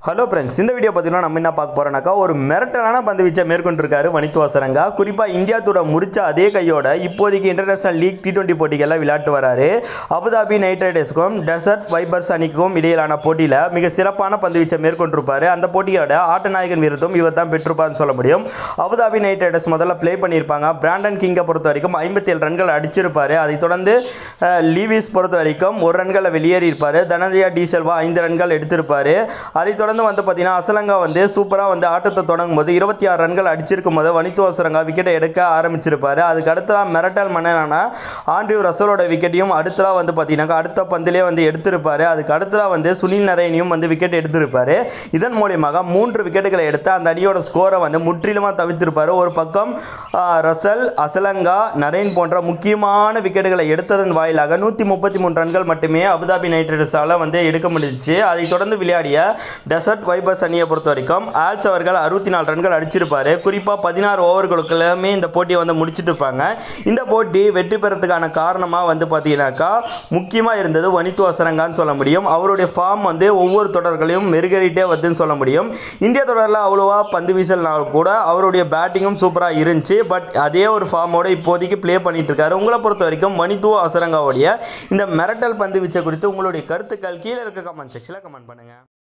hello friends இந்த video பார்த்தீங்கன்னா நம்ம என்ன பார்க்க போறோம்னாக்கா ஒரு மிரட்டலான பந்து வீச்சை மேற்கொண்டிருக்காரு வனித்து வாசரங்கா குறிப்பாக இந்தியா தூர முடிச்ச அதே கையோட இப்போதைக்கு இன்டர்நேஷனல் லீக் டி டுவெண்ட்டி போட்டிகளில் விளையாட்டு வராரு அபுதாபி நைட் ரைடர்ஸ்க்கும் டெசர்ட் வைபர்ஸ் அணிக்கும் இடையிலான போட்டியில் மிக சிறப்பான பந்து வீச்சை மேற்கொண்டிருப்பாரு அந்த போட்டியோட ஆட்ட நாயகன் வீரத்தும் இவர் தான் பெற்றிருப்பார்னு சொல்ல முடியும் அபுதாபி நைட் ரைடர்ஸ் முதல்ல ப்ளே பண்ணியிருப்பாங்க பிராண்டன் கிங்கை பொறுத்த வரைக்கும் ஐம்பத்தி ஏழு ரன்கள் அடிச்சிருப்பாரு அதைத் தொடர்ந்து அஹ், லீவிஸ் பொறுத்த வரைக்கும் ஒரு ரன்களை வெளியேறி இருப்பாரு தனரியா டி செல்வா ஐந்து ரன்கள் எடுத்திருப்பாரு அதைத் தொடர்ந்து வந்து பார்த்தீங்கன்னா அசலங்கா வந்து சூப்பராக வந்து ஆட்டத்தை தொடங்கும் போது இருபத்தி ஆறு ரன்கள் அடிச்சிருக்கும் போது வனித்து அசரங்கா விக்கெட்டை எடுக்க ஆரம்பிச்சிருப்பாரு அதுக்கு அடுத்ததான் மிரட்டல் மன்னனான ஆண்ட்ரியூ ரசலோட விக்கெட்டையும் அடுத்ததாக வந்து பார்த்தீங்கன்னா அடுத்த பந்திலே வந்து எடுத்திருப்பாரு அதுக்கு அடுத்ததாக வந்து சுனில் நரேனியும் வந்து விக்கெட் எடுத்திருப்பாரு இதன் மூலியமாக மூன்று விக்கெட்டுகளை எடுத்து அந்த அணியோட ஸ்கோரை வந்து முற்றிலுமாக தவிர்த்திருப்பாரு ஒரு பக்கம் ஆ, ரசல் அசலங்கா நரேன் போன்ற முக்கியமான விக்கெட்டுகளை எடுத்ததன் வாயிலாக நூற்றி முப்பத்தி மூணு ரன்கள் மட்டுமே அபுதாபி நைட் ரைடர்ஸால் வந்து எடுக்க முடிஞ்சிச்சு அதைத் தொடர்ந்து விளையாடிய டெசர்ட் வைபர்ஸ் அணியை பொறுத்த வரைக்கும் ஆல்ஸ் அவர்கள் அறுபத்தி நாலு ரன்கள் அடிச்சிருப்பாரு குறிப்பாக பதினாறு ஓவர்களுக்குள்ளாமே இந்த போட்டியை வந்து முடிச்சிட்டு இருப்பாங்க இந்த போட்டி வெற்றி பெறதுக்கான காரணமாக வந்து பார்த்தீங்கன்னாக்கா முக்கியமாக இருந்தது வனித்து அசரங்கான்னு சொல்ல முடியும் அவருடைய ஃபார்ம் வந்து ஒவ்வொரு தொடர்களையும் மெருகேறிட்டே வருதுன்னு சொல்ல முடியும் இந்திய தொடரில் அவ்வளோவா பந்து வீசல்னால கூட அவருடைய பேட்டிங்கும் சூப்பராக இருந்துச்சு பட் அதே ஒரு ஃபார்மோட இப்போதைக்கு ப்ளே பண்ணிட்டு இருக்காரு உங்களை பொறுத்த வரைக்கும் மணித்துவ அசரங்காவுடைய இந்த மிரட்டல் பந்து வீச்சை குறித்து உங்களுடைய கருத்துக்கள் கீழே இருக்க கமெண்ட் செக்ஷனில் கமெண்ட் பண்ணுங்கள்